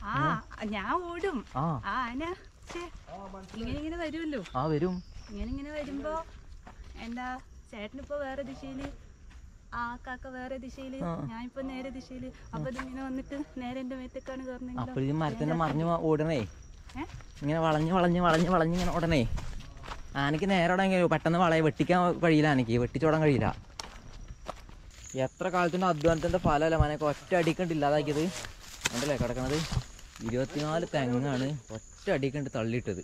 ആ ഞാൻ ഓടും ആ ആ ആന ഛേ, ഇങ്ങനെ ഇങ്ങനെ വരുമല്ലോ ആ വരും ഇങ്ങനെ ഇങ്ങനെ വരുമ്പോ എന്താ ചേട്ടനിപ്പോ വേറെ ദിശയില് ആ കാക്ക വേറെ ദിശയില് ആ. ഞാനിപ്പോ നേരെ ദിശയില് അപ്പൊ ഇതിങ്ങനെ വന്നിട്ട് നേരെ എന്റെ മേത്തേക്കാണ് കയറുന്നെങ്കിലോ അപ്പോൾ ഈ മരത്തിന്റെ മറിഞ്ഞ് വ- ഓടണേ ഏ? ഇങ്ങനെ വളഞ്ഞ് വളഞ്ഞ് വളഞ്ഞ് വളഞ്ഞ് ഇങ്ങനെ ഓടണേ ആനയ്ക്ക് നേരെ ഓടാൻ കഴിയും പെട്ടെന്ന് വളയെ വെട്ടിക്കാൻ കഴിയില്ല ആനയ്ക്ക് വെട്ടിച്ചോടാൻ കഴിയില്ല എത്ര കാലത്തിന്റെ അധ്വാനത്തിന്റെ ഫലമല്ല മനക്ക് ഒറ്റ അടിക്കണ്ട് ഇല്ലാതാക്കിയത് ഉണ്ടല്ലേ കിടക്കണത് ഇരുപത്തിനാല് തെങ്ങാണ് ഒറ്റ അടിക്കണ്ട് തള്ളിയിട്ടത്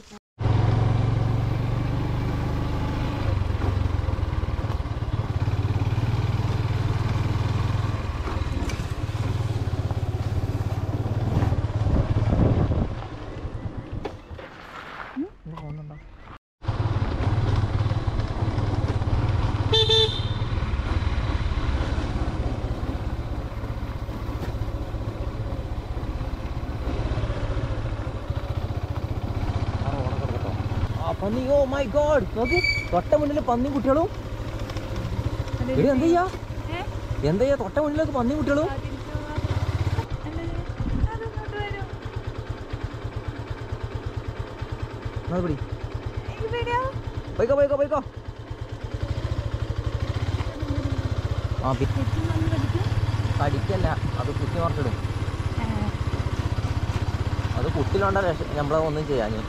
പോകുന്നുണ്ടോ ആ പന്നി ഓ മൈ ഗോഡ് നോക്ക് തൊട്ട മുന്നിൽ പന്നി കുട്ടികളും എടി എന്ത് ചെയ്യാ ഏ? എന്താ ചെയ്യാ തൊട്ട മുന്നിലേക്ക് പന്നി കുട്ടികളും ആ, തിരിച്ച് പോവാ. അല്ലേ? അതിങ്ങോട്ട് വരും. അത് പിടി ഇവിടെയോ? പോയിക്കോ പോയിക്കോ പോയിക്കോ ആ പി- ചുറ്റും വന്ന് കടിക്കും. കടിക്കല്ല അത് കുത്തി മറിച്ചിടും ഏ, അത് കുത്തിലോണ്ട രക്ഷ നമ്മളെ ഒന്നും ചെയ്യാൻ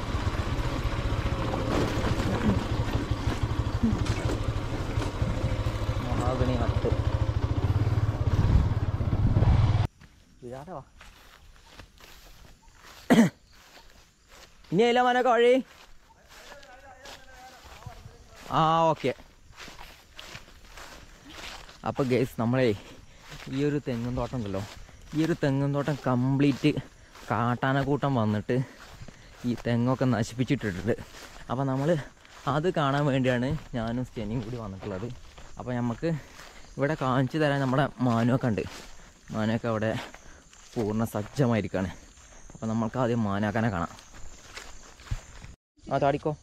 മഹാഗണി ഹത്ത് ഇതാരോ ഇനി അതിലെ മനൊക്കെ വഴി ആ ഓക്കെ അപ്പോൾ ഗേസ് നമ്മളെ ഈ ഒരു തെങ്ങും തോട്ടം ഉണ്ടല്ലോ ഈ ഒരു തെങ്ങും തോട്ടം കംപ്ലീറ്റ് കാട്ടാനക്കൂട്ടം വന്നിട്ട് ഈ തെങ്ങൊക്കെ നശിപ്പിച്ചിട്ടിട്ടുണ്ട് അപ്പോൾ നമ്മൾ അത് കാണാൻ വേണ്ടിയാണ് ഞാനും സ്റ്റെനിയും കൂടി വന്നിട്ടുള്ളത് അപ്പോൾ നമുക്ക് ഇവിടെ കാണിച്ചു തരാൻ നമ്മുടെ മാനുവൊക്കെ ഉണ്ട് മാനുവൊക്കെ അവിടെ പൂർണ്ണ സജ്ജമായിരിക്കുകയാണ് അപ്പോൾ നമ്മൾക്ക് ആദ്യം മാനാക്കാനെ കാണാം ആ ചാടിക്കോ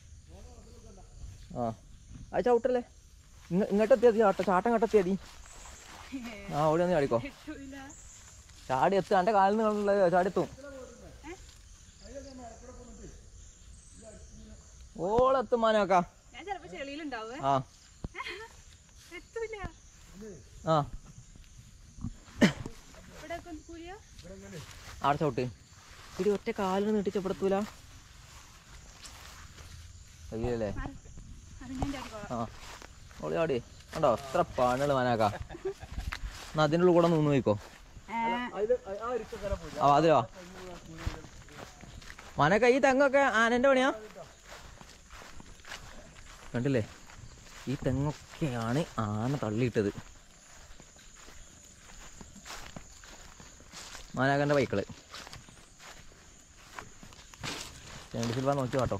ആ ആ ചവിട്ടല്ലേ ഇങ്ങ ഇങ്ങോട്ട് എത്തിയാൽ മതി ചാട്ടം ചാട്ടം ഇങ്ങോട്ട് എത്തിയാൽ മതി ആ ഓടി ഒന്ന് ചാടിക്കോ കിട്ടൂല. ചാടി എത്തുക എൻ്റെ കാലിൽ നിന്നുള്ള ചാടി എത്തും ഓളെത്തും മാനോക്കാ ഞാൻ ചിലപ്പോ ചെളിയിലുണ്ടാവേ ആ എത്തൂല ആ ഇവിടെ കൂലിയോ ആടെ ചവിട്ട് ഇടി ഒറ്റ കാലിന് നീട്ടിച്ചപ്പെടുത്തൂല കഴിയില്ലല്ലേ അത് ഞാൻ ചാടിക്കോളാം ആ ഓളി ചാടി കണ്ടോ എത്ര പണികള് മാനാക്കാ എന്നാ അതിൻ്റെ ഉള്ളിൽ കൂടെ നിന്ന് പോയിക്കോ ആ അതിലോ മാനക്ക ഈ തെങ്ങൊക്കെ ആനന്റെ പണിയാ കണ്ടില്ലേ ഈ തെങ്ങൊക്കെയാണ് ആന തള്ളിയിട്ടത് മാനാക്കന്റെ ബൈക്കള് രണ്ട് സിൽവ നോക്കി കേട്ടോ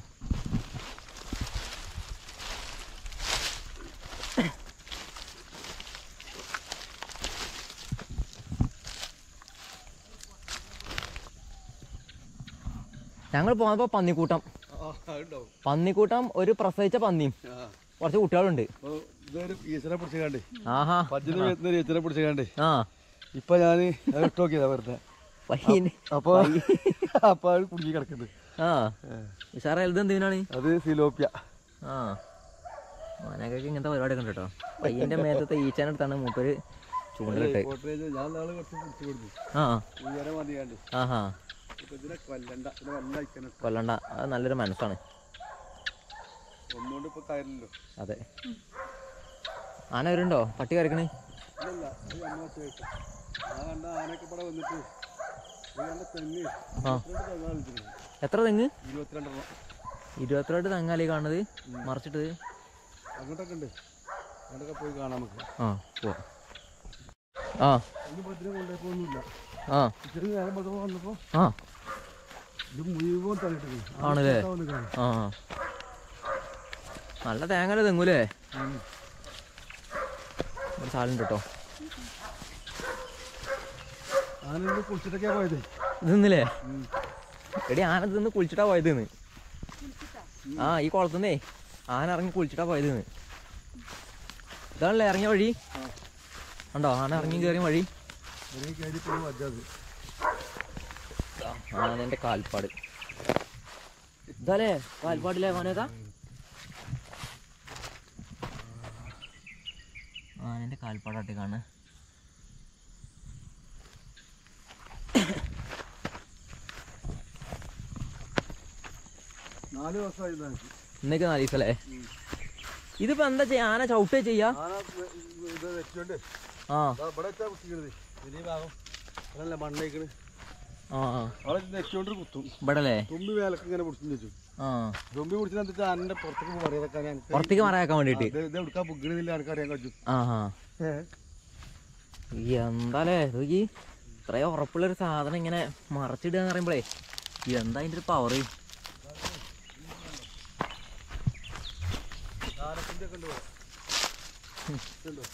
ഞങ്ങൾ പോന്നപ്പോ പന്നിക്കൂട്ടം പന്നിക്കൂട്ടം ഒരു പ്രസവിച്ച പന്നിയും കുറച്ച് കുട്ടികളുണ്ട് ഇതൊരു ഈച്ചനെ പിടിച്ചാണ്ട് ആഹാ പഞ്ചിന് വരുന്ന ഈച്ചനെ പിടിച്ചാണ്ട് ആ ഇപ്പൊ ഞാന് അത് ഇട്ട് നോക്കിയതാ വെറുതെ പയ്യന് അപ്പൊ അപ്പൊ അത് കുടുങ്ങി കിടക്കുന്നത് ആ ഉഷാറ ഇത് എന്തിനാണ് അത് സിലോപ്യ ആ മാനക്കൊക്കെ ഇങ്ങനത്തെ പരിപാടി ഒക്കെ ഉണ്ട് കേട്ടോ പയ്യന്റെ മേത്തത്തെ ഈച്ചാനെടുത്താണ് മൂപ്പര് ചൂണ്ടലിട്ട് കോട്ടേജ് ഞാൻ നാളെ കുറച്ച് പിടിച്ചു കൊടുത്തു ആ ഉയരം മതിയാണ്ട് ആഹാ ഇപ്പൊ ഇതിനെ കൊല്ലണ്ട ഇതിനെ വല്ല അയക്കണം കൊല്ലണ്ട അത് നല്ലൊരു മനസ്സാണ് ഒന്നുകൊണ്ട് ഇപ്പൊ കയറില്ലല്ലോ അതെ ആന വരുന്നുണ്ടോ പട്ടി കരക്കണേ ഇല്ലല്ല അത് അമ്മ വെച്ചേക്കാം ഞാൻ കണ്ട ആനയൊക്കെ ഇവിടെ വന്നിട്ട് ഇത് കണ്ട തെങ്ങ് ആ. ഇരുപത്തിരണ്ട് തെങ്ങാണ് വിളിച്ചിരുന്നത് എത്ര തെങ്ങ് ഇരുപത്തിരണ്ടെണ്ണം ഇരുപത്തിരണ്ട് തെങ്ങാലേ കാണുന്നത് മറിച്ചിട്ട് അങ്ങോട്ടൊക്കെ ഉണ്ട് അങ്ങോട്ടൊക്കെ പോയി കാണാം നമുക്ക് ആ പോവാ ആ ഒന്നും ഭദ്രം കൊണ്ടുപോയപ്പോ ഒന്നുമില്ല ആ ഇച്ചിരി നേരം പതുക്കെ വന്നപ്പോ ആ ഇത് മുഴുവൻ തള്ളിട്ടത് ആണല്ലേ ആ നല്ല തേങ്ങ തെങ്ങൂലേ ഒരു സാധനം കേട്ടോ ആനന്ദ കുളിച്ചിട്ടൊക്കെയാ പോയത് ഇതെന്നില്ലേ എടി ആന തിന്ന് കുളിച്ചിട്ടാ പോയതെന്ന് ആ ഈ കുളത്തുനിന്നേ ആന ഇറങ്ങി കുളിച്ചിട്ടാ പോയതെന്ന് ഇതാണല്ലേ ഇറങ്ങിയ വഴി ഉണ്ടോ ആന ഇറങ്ങി കയറിയ വഴി ഒരു കയറി പോയി വജ്ജത് ആനന്റെ കാൽപ്പാട് ഇതല്ലേ കാൽപ്പാടില്ലേ മോനേക്ക ആനന്റെ കാൽപ്പാടാട്ടി കാണുക നാല് ദിവസമായി ഇത് എനിക്ക്. ഇന്നേക്ക് നാല് ദിവസല്ലേ ഇതിപ്പോ എന്താ ചെയ്യാ ആന ചവിട്ടേ ചെയ്യാ ആന വ- ഇത് വെച്ചോണ്ട് ആ ദാ ഇവിടെ വെച്ചാ കുത്തിക്കണത് വലിയ ഭാഗം അതല്ല മണ്ണേക്കണ് ആ ആ. അവിടെ നെച്ചോണ്ട് കുത്തും ഇവിടല്ലേ തുമ്പി മേലക്ക് ഇങ്ങനെ പിടിച്ചു വെച്ചു ആ തുമ്പി പിടിച്ചാൽ എന്താ വെച്ചാൽ ആനന്റെ പുറത്തേക്ക് പറയാതൊക്കെ എനിക്ക് പുറത്തേക്ക് മറയാക്കാൻ വേണ്ടിട്ട് ഇത് ഇത് എടുക്കാൻ ബുക്കിണില്ല എനിക്ക് അറിയാൻ കഴിച്ചു ആ ആ എന്താലേ നോക്കി ഇത്രയും ഉറപ്പുള്ളൊരു സാധനം ഇങ്ങനെ മറച്ചിടുക എന്ന് പറയുമ്പോഴേ എന്താ അതിന്റെ ഒരു പവർ ആനപ്പിന്റെ ഒക്കെ ഉണ്ട് ഇവിടെ. ഇതുണ്ടോ?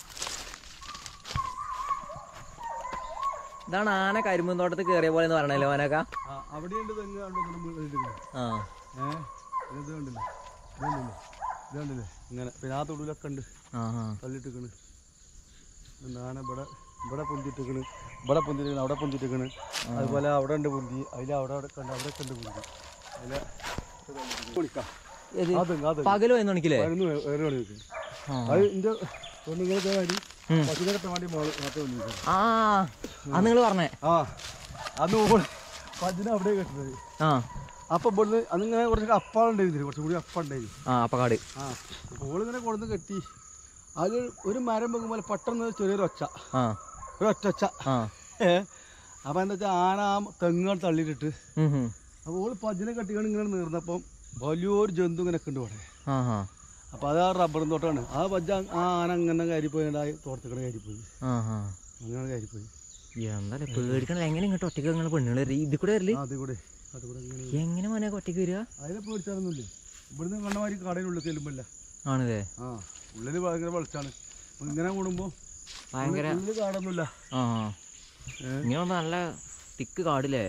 ഇതാണ് ആന കരിമ്പുന്തോട്ടത്തിൽ കയറിയ പോലെ എന്ന് പറയണല്ലോ ആനക്ക ആ, അവിടെയുണ്ട് തെങ്ങ് കണ്ടൊന്നും ആ ഏഹ് ഇത് കണ്ടില്ലേ ഇത് കണ്ടില്ലേ ഇത് കണ്ടില്ലേ ഇങ്ങനെ പിന്നെ ആ തൊടുവിലൊക്കെ ഉണ്ട് ആ ആ തള്ളിട്ടിക്കണ് ആന ഇവിടെ ഇവിടെ പൊന്തിട്ടിക്കണ് ഇവിടെ പൊന്തിട്ടിക്കണ് അവിടെ പൊന്തിട്ടിക്കണ് അതുപോലെ അവിടെ ഉണ്ട് പൊന്തി അതിൽ അവിടെ അവിടെ കണ്ട് അവിടെ ഉണ്ട് പൊന്തി അതിലെ വിളിക്കാം ഏത് അത് അത് പകല് പോയി നോണിക്കില്ലേ പതിനൊന്ന് വേ- വേറെ കളി വെക്കും ആ. അത് എന്റെ പെണ്ണുങ്ങൾക്ക് വേണ്ടി ഉം. പശുവിനെ കെട്ടാൻ വേണ്ടി മോള് മാത്രം വന്നിരിക്കും ആ അത് നിങ്ങൾ പറഞ്ഞേ ആ അന്ന് ഓള് പതിനെ അവിടെ കെട്ടുന്നത് ആ അപ്പൊ ഇവിടുന്ന് അന്നിങ്ങനെ കുറച്ച് അപ്പാളുണ്ടായിരുന്നു കുറച്ചും കൂടി അപ്പുണ്ടായിരുന്നു ആ അപ്പക്കാട് ആ ഓളിങ്ങനെ കൊണ്ടുവന്ന് കെട്ടി അത് ഒരു മരം പൊങ്ങുമ്പോൾ പെട്ടെന്ന് ചെറിയൊരു ഒച്ച ആ ഒരു ഒറ്റ ഒച്ച ആ ഏ അപ്പം എന്താ വെച്ചാൽ ആന ആ തെങ്ങാണ് തള്ളിയിട്ടിട്ട് ഉം, ഉം. അപ്പോൾ ഓള് പതിനെ കെട്ടിക്കൊണ്ട് ഇങ്ങനെ നീർന്നപ്പം വലിയൊരു ജന്തു ഇങ്ങനെ ഉണ്ട് ഇവിടെ ആ ആ അപ്പോൾ അത് ആ റബ്ബറും തോട്ടമാണ് ആ പജ്ജ ആ ആന അങ്ങനെ കയറിപ്പോയി തോട്ടത്തിക്കടെ കയറിപ്പോയി ആ ആ അങ്ങനെ കയറിപ്പോയി എന്താ പേടിക്കണല്ലോ എങ്ങനെ ഇങ്ങോട്ട് ഒറ്റയ്ക്ക് നിങ്ങൾ പെണ്ണുങ്ങൾ വരിക ഇത് കൂടെ വരില്ലേ ആ അത് കൂടെ അത് കൂടെ ഇങ്ങനെ എങ്ങനെ മോനെ ഒറ്റയ്ക്ക് വരിക അതിനെ പേടിച്ചാലൊന്നുമില്ലേ ഇവിടുന്ന് കണ്ടമാതിരി കടയിനുള്ളിൽ ചെല്ലുമ്പോല്ല ആണല്ലേ ആ ഉള്ളിൽ ഭയങ്കര വെളിച്ചാണ് അപ്പൊ ഇങ്ങനെ കൂടുമ്പോൾ ഭയങ്കര ഉള്ളിൽ കാടൊന്നുമില്ല ആ ഏ? ഇങ്ങനെ വന്നാ നല്ല തിക്ക് കാടില്ലേ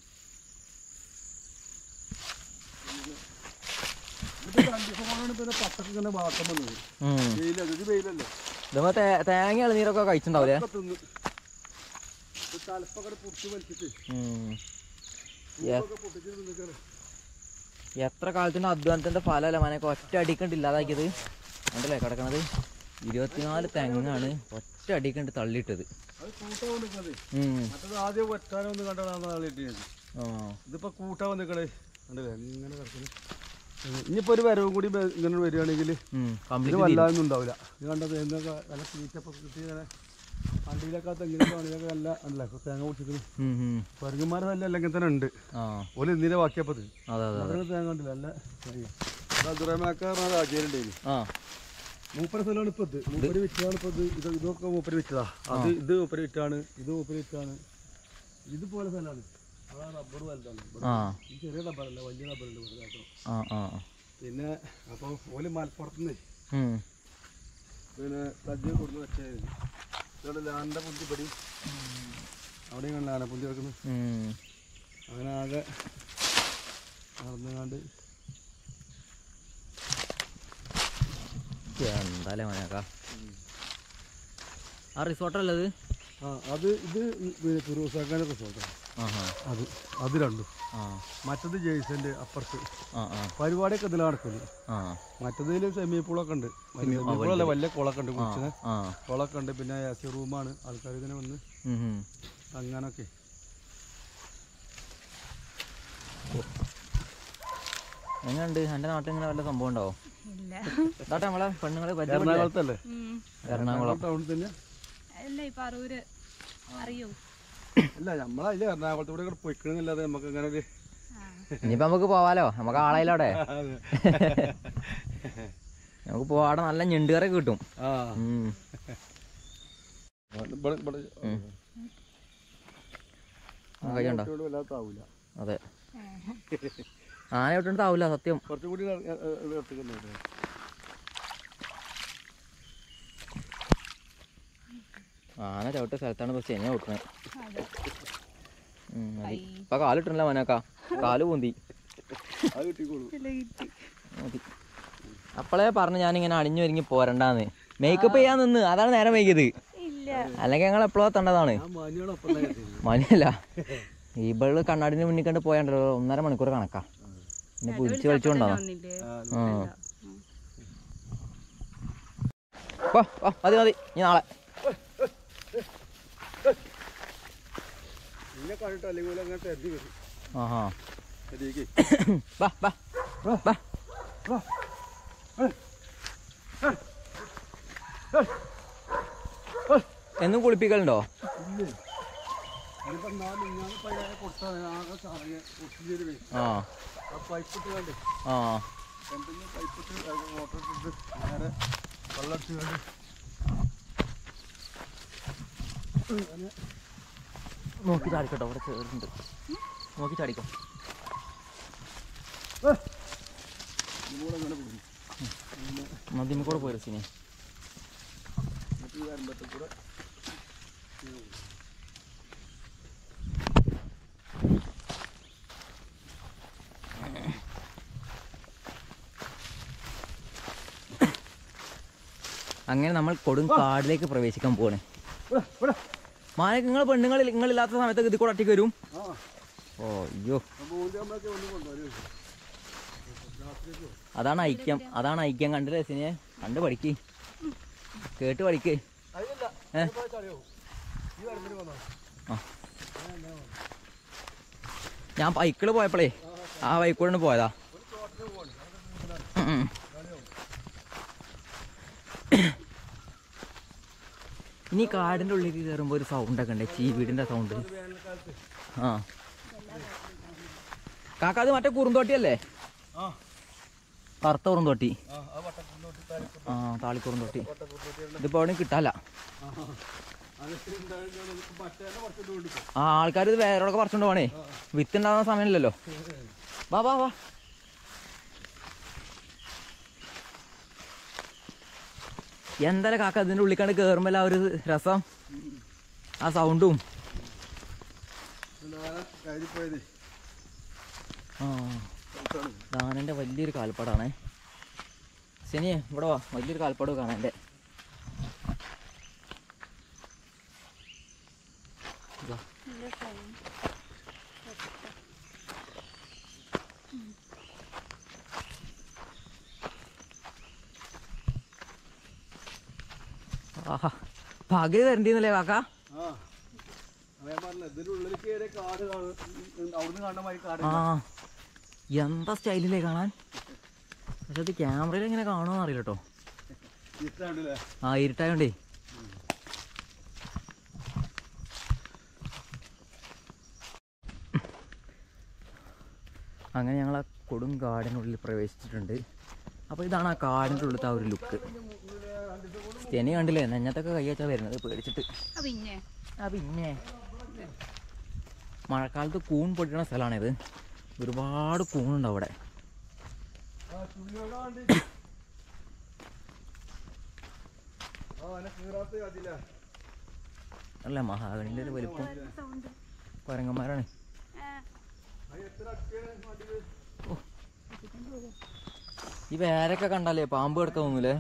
ഇത് രണ്ട് ദിവസം കൊണ്ടാണ് പിന്നെ പത്തൊക്കെ ഇങ്ങനെ വാട്ടം വന്നത് ഉം. വെയിലല്ലേ ഇത് വെയിലല്ലേ ഇതുമ്പോ തേ- തേങ്ങ ഇളനീരൊക്കെ കഴിച്ചിട്ടുണ്ടാവില്ലേ ഒക്കെ തിന്ന് ഇത് തലപ്പൊക്കെ പൊട്ടി വലിച്ചിട്ട് ഉം. പൂവൊക്കെ പൊട്ടിച്ച് തിന്നിക്കാണ് എത്ര കാലത്തിന്റെ അധ്വാനത്തിന്റെ ഫലമല്ല മനക്ക് ഒറ്റ അടിക്കണ്ട് ഇല്ലാതാക്കിയത് കണ്ടല്ലേ കിടക്കണത് ഇരുപത്തിനാല് തെങ്ങാണ് ഒറ്റ അടിക്കണ്ട് തള്ളിയിട്ടത് അത് കൂട്ടാൻ നിൽക്കണത് ഉം. മറ്റത് ആദ്യം വെട്ടാനോ ഒന്ന് കണ്ടാണ് ആളെ ഇട്ടിയത് ആ. ഇതിപ്പോ കൂട്ടാൻ നിൽക്കണേ കണ്ടില്ലേ ഇങ്ങനെ കിടക്കുന്നത് ഇനിയിപ്പോ ഒരു വരവും കൂടി ബ- ഇങ്ങനെ വരികയാണെങ്കിൽ ഉം. ഇത് കംപ്ലീറ്റ് തീരും. വല്ലാതൊന്നും ഉണ്ടാവില്ല ഇത് കണ്ടത് എന്നൊക്കെ നല്ല തീറ്റപ്പൊക്കെ കിട്ടി ഇങ്ങനെ വണ്ടിയിലൊക്കെ തെങ്ങിനെ പണിയൊക്കെ നല്ല അല്ല തേങ്ങ കുടിച്ചിട്ട് ഉം, ഉം. പരുങ്ങന്മാരെ നല്ല അല്ലെങ്കിൽ തന്നെ ഉണ്ട് ആ ഓല് ഇന്നിനെ ബാക്കിയപ്പത് അതെ അതെ അതെ അതിന് തേങ്ങ കണ്ടില്ല നല്ല അബ്ദുറഹ്മാക്ക രാജ്യമുണ്ടായിരുന്നു ആ മൂപ്പര സ്ഥലമാണ് ഇപ്പൊ ഇത് മൂപ്പര് വിറ്റാണ് ഇപ്പൊ ഇത് ഇത് ഇതൊക്കെ മൂപ്പര് വിറ്റതാ അത് ഇത് മൂപ്പര് വിറ്റാണ് ഇത് മൂപ്പര് വിറ്റാണ് ഇതുപോലെ സ്ഥലമാണ് അതാ റബ്ബർ വലുതാണ് ഇവിടെ ആ ഈ ചെറിയ റബ്ബറല്ല വലിയ റബ്ബറുണ്ട് ഇവിടെ കേട്ടോ ആ ആ പിന്നെ അപ്പോൾ ഓല് മലപ്പുറത്തുനിന്ന് ഉം. പിന്നെ സജ്ജ കൊടുന്ന് വെച്ചായിരുന്നു ഇവിടെ ലാൻ്റെ പുന്തിപ്പടി അവിടെയും ലാന പുന്തി വെക്കുന്നത് ഉം. അങ്ങനെ ആകെ നടന്നുകൊണ്ട് എന്താലേ മനക്ക ആ റിസോർട്ടല്ലേ ഇത് ആ അത് ഇത് പിന്നെ ഫിറോസാക്കാൻ്റെ റിസോർട്ടാണ് ആഹാ അത് അത് രണ്ടും ആ മറ്റത് ജെയ്സൻ്റെ അപ്പുറത്ത് ആ ആ പരിപാടിയൊക്കെ ഇതിലാണ് നടക്കുന്നത് ആ മറ്റതിൽ സ്വിമ്മിംഗ് പൂളൊക്കെ ഉണ്ട് സ്വിമ്മിംഗ് പൂളല്ല വലിയ കുളമൊക്കെ ഉണ്ട് കുടിച്ചത് ആ കുളമൊക്കെ ഉണ്ട് പിന്നെ എ സി റൂമാണ് ആൾക്കാർ ഇങ്ങനെ വന്ന് ഉം, ഉം. അങ്ങനൊക്കെ എങ്ങനെയുണ്ട് എൻ്റെ നാട്ടിൽ ഇങ്ങനെ വല്ല സംഭവം ഉണ്ടാവോ ഇല്ല ഇതാട്ടെ നമ്മളെ പെണ്ണുങ്ങളെ പരിചയപ്പെടില്ലേ? എറണാകുളത്തല്ലേ ഉം. എറണാകുളം ടൗണിൽ തന്നെ അല്ല ഈ പറൂര് അറിയോ അല്ല നമ്മളതിൽ എറണാകുളത്തൂടെ കൂടെ പൊയ്ക്കണമെന്നല്ലാതെ നമുക്ക് അങ്ങനെ ഒരു ആ ഇനിയിപ്പോ നമുക്ക് പോവാലോ നമുക്ക് ആളായില്ലോ അവിടെ അതെ. നമുക്ക് പോവാടെ നല്ല ഞെണ്ടുകറൊക്കെ കിട്ടും ആ ഉം. ഇവിടെ ഇവിടെ ആ, കയ്യുണ്ടോ ഇവിടെ വല്ലാത്ത ആവൂല അതെ ആന വിട്ടിട്ടാവില്ല സത്യം കുറച്ചും കൂടി എടുത്തുക്കുന്നുണ്ട് ആന ചവിട്ട സ്ഥലത്താണ് ഇപ്പൊ ചെന വിട്ടണത് അതെ മതി ഇപ്പൊ കാലിട്ടണല്ലോ മനക്ക കാല് പൂന്തി അത് കിട്ടിക്കോളൂ ഇല്ല കിട്ടി മതി അപ്പോഴേ പറഞ്ഞു ഞാനിങ്ങനെ അണിഞ്ഞു ഒരുങ്ങി പോരണ്ടാന്ന് മേക്കപ്പ് ചെയ്യാൻ നിന്ന് അതാണ് നേരം വൈകിയത് ഇല്ല അല്ലെങ്കിൽ ഞങ്ങൾ എപ്പോഴും എത്തേണ്ടതാണ് ഞാൻ മാനിയോടൊപ്പം തന്നെ കെട്ടിയത്. മനിയല്ല ഈ ബേള് കണ്ണാടിന് മുന്നിൽ കണ്ട് പോയാണ്ടല്ലോ ഒന്നര മണിക്കൂർ കണക്കാ പിന്നെ പിടിച്ച് വലിച്ചോണ്ടോ വന്നില്ലേ ആ വാ വാ മതി മതി ഇനി നാളെ നിന്നെ കണ്ടിട്ട് അല്ലെങ്കിൽ അങ്ങനെ തെരഞ്ഞു വരും ആഹാ അതിലേക്ക് വാ വാ വാ എന്നും കുളിപ്പിക്കലുണ്ടോ ഇല്ലേ അതിപ്പോ നാല് ഞാൻ പയ്യാനെ കൊടുത്താണ് ആകെ സാറേ ഒത്തിരി ആ ആ പൈപ്പ് ഇട്ട് കണ്ട് ആ എന്തെങ്കിലും പൈപ്പ് ഇട്ട് മോട്ടർ ഇട്ടിട്ട് നേരെ വെള്ളം അടിച്ച് കണ്ട് നോക്കി ചാടിക്കട്ടോ അവിടെ ചേർന്നുണ്ട് നോക്കി ചാടിക്കോ ഇതുകൂടെ അങ്ങനെ പോകും മദ്യമ കൂടെ പോയി സിനെ എന്നിട്ട് ഈ വരുമ്പത്തെ കൂടെ അങ്ങനെ നമ്മൾ കൊടും കാടിലേക്ക് പ്രവേശിക്കാൻ പോവാണ് ഇവിടെ ഇവിടെ മാനക്ക് നിങ്ങൾ പെണ്ണുങ്ങൾ നിങ്ങളില്ലാത്ത സമയത്ത് ഇതിൽ കൂടെ ഒറ്റയ്ക്ക് വരും ആ ഓ അയ്യോ അപ്പോൾ ഊഞ്ചാമ്പൊക്കെ ഒന്ന് കൊണ്ടുവരും അതാണ് ഐക്യം അതാണ് ഐക്യം കണ്ടില്ലേ സിനെ കണ്ട് പഠിക്ക് കേട്ട് പഠിക്ക് അതില്ല ഏ? ചളിയോ ഈ വരുമ്പോൾ വന്നോ ആ ഞാൻ ബൈക്കിൽ പോയപ്പോഴേ ആ ബൈക്കൂടെ പോയതാ ഉം, ഉം. ഇനി കാടിൻ്റെ ഉള്ളിലേക്ക് കയറുമ്പോൾ ഒരു സൗണ്ടൊക്കെ ഉണ്ട് ചീവീടിൻ്റെ സൗണ്ട് വേനൽക്കാലത്ത് ആ കാക്ക അത് മറ്റേ കുറുന്തോട്ടിയല്ലേ ആ കറുത്ത കുറുന്തോട്ടി ആ ആ വട്ടക്കുണ്ടോട്ട് താഴെ ആ താളിക്കുറുന്തോട്ടി വട്ടക്കുണ്ടോട്ട് ഇതിപ്പോൾ അവിടെ കിട്ടാല്ല അതൊക്കെ ഉണ്ടായിരുന്ന നമുക്ക് മറ്റേ കുറച്ചിട്ട് കൊടുക്കും ആ ആൾക്കാർ ഇത് വേറെ പറിച്ചോണ്ട് പോണേ വിത്ത് ഉണ്ടാകുന്ന സമയമില്ലല്ലോ വാ വാ വാ എന്തായാലും കാക്ക ഇതിൻ്റെ ഉള്ളിൽ കണ്ട് കയറുമ്പോൾ ആ ഒരു രസം ആ സൗണ്ടും നാളെ കയറിപ്പോയത് ആ ദാനൻ്റെ വലിയൊരു കാൽപ്പാടാണേ ശനിയെ ഇവിടെ വാ വലിയൊരു കാൽപ്പാട് കാണാൻ എൻ്റെ ആഹാ പകല് തരണ്ടിന്നല്ലേ കാക്ക ആ ഞാൻ പറഞ്ഞ ഇതിന്റെ ഉള്ളിൽ കയറിയ കാട് കാണും അവിടുന്ന് കാണുന്ന മാതിരി കാട് ആ എന്താ സ്റ്റൈലില്ലേ കാണാൻ പക്ഷെ അത് ക്യാമറയിൽ എങ്ങനെ കാണുമെന്ന് അറിയില്ല കേട്ടോ ഇഷ്ടമുണ്ടല്ലേ ആ ഇരുട്ടായോണ്ടേ അങ്ങനെ ഞങ്ങൾ ആ കൊടും കാടിനുള്ളിൽ പ്രവേശിച്ചിട്ടുണ്ട് അപ്പോൾ ഇതാണ് ആ കാടിൻ്റെ ഉള്ളിലത്തെ ആ ഒരു ലുക്ക് തെനി കണ്ടില്ലേ നെഞ്ഞത്തൊക്കെ കൈവച്ചാൽ വരുന്നത് പേടിച്ചിട്ട് ആ പിന്നെ ആ പിന്നെ മഴക്കാലത്ത് കൂൺ പൊടിക്കണ സ്ഥലമാണിത് ഒരുപാട് കൂണുണ്ട് അവിടെ ആ ചുള്ളിയോടാണ്ട് ആ എന്നെ കീറാത്ത അതില്ല അല്ല മഹാഗണിൻ്റെ ഒരു വലിപ്പം സൗണ്ട് കുരങ്ങന്മാരാണ് അത് എത്ര അടിക്കാണ് വണ്ടിയിൽ ഈ വേരൊക്കെ കണ്ടാലേ പാമ്പ് കിടക്ക തോന്നൂലേ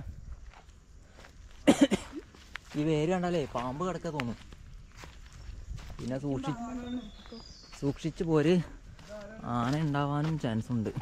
ഈ വേര് കണ്ടാലേ പാമ്പ് കിടക്ക തോന്നും പിന്നെ സൂക്ഷി സൂക്ഷിച്ച് പോര് ആന ഉണ്ടാവാനും ചാൻസ് ഉണ്ട്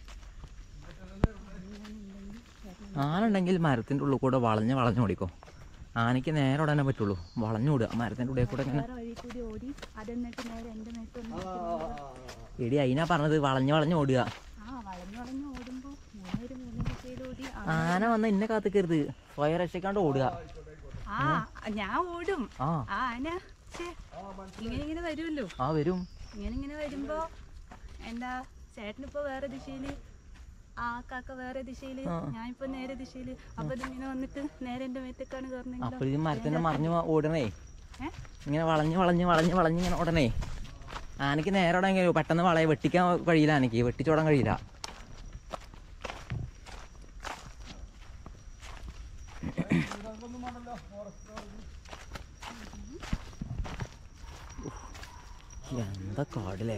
ആന ഉണ്ടെങ്കിൽ മരത്തിൻ്റെ ഉള്ളിൽ കൂടെ വളഞ്ഞ് വളഞ്ഞ് ഓടിക്കോ ആനയ്ക്ക് നേരെ ഉടനെ പറ്റുള്ളൂ വളഞ്ഞു വിടുക മരത്തിൻ്റെ ഉള്ളിൽ കൂടെ ഇങ്ങനെ വേറെ വഴി കൂടി ഓടി അതെന്നിട്ട് നേരെ എൻ്റെ മേത്ത് വന്ന് എടി അതിനാ പറഞ്ഞത് വളഞ്ഞ് വളഞ്ഞ് ഓടുക ആ വളഞ്ഞു വളഞ്ഞു ഓടുമ്പോ മൂന്നേര് മൂന്ന് ദിശയിൽ ഓടി ആ- ആന വന്ന് എന്നെ കാത്തിക്കരുത് സ്വയം രക്ഷിക്കാണ്ട് ഓടുക ആ ഞാൻ ഓടും ആ ആ ആന ഛേ, ഇങ്ങനെ ഇങ്ങനെ വരുമല്ലോ ആ വരും ഇങ്ങനെ ഇങ്ങനെ വരുമ്പോ എന്താ ചേട്ടനിപ്പോ വേറെ ദിശയില് ആ കാക്ക വേറെ ദിശയില് ആ. ഞാനിപ്പോ നേരെ ദിശയില് അപ്പൊ ഇതിങ്ങനെ വന്നിട്ട് നേരെ എന്റെ മേത്തേക്കാണ് കയറുന്നെങ്കിലോ അപ്പോൾ ഈ മരത്തിൻ്റെ മറിഞ്ഞ് വ- ഓടണേ ഏ? ഇങ്ങനെ വളഞ്ഞ് വളഞ്ഞ് വളഞ്ഞ് വളഞ്ഞ് ഇങ്ങനെ ഓടണേ ആനയ്ക്ക് നേരെ ഓടാൻ കഴിയും പെട്ടെന്ന് വളയെ വെട്ടിക്കാൻ കഴിയില്ല ആനയ്ക്ക് വെട്ടിച്ചോടാൻ കഴിയില്ല എന്താ കാടില്ലേ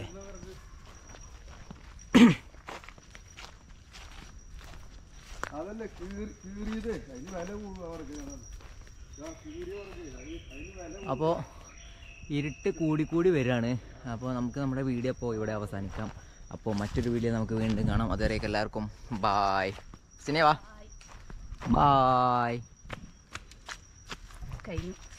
അതല്ലേ കീറി കീറിയത് അതിന് വില കൂടുക അവർക്ക് ആ കീറിയ അവർക്ക് അതിന് അതിന് വില അപ്പോൾ ഇരുട്ട് കൂടിക്കൂടി വരികയാണ് അപ്പോൾ നമുക്ക് നമ്മുടെ വീഡിയോ ഇപ്പോൾ ഇവിടെ അവസാനിക്കാം അപ്പോൾ മറ്റൊരു വീഡിയോ നമുക്ക് വീണ്ടും കാണാം അതുവരേക്കും എല്ലാവർക്കും ബായ് സിനിയ വാ ബായ് കഴിഞ്ഞു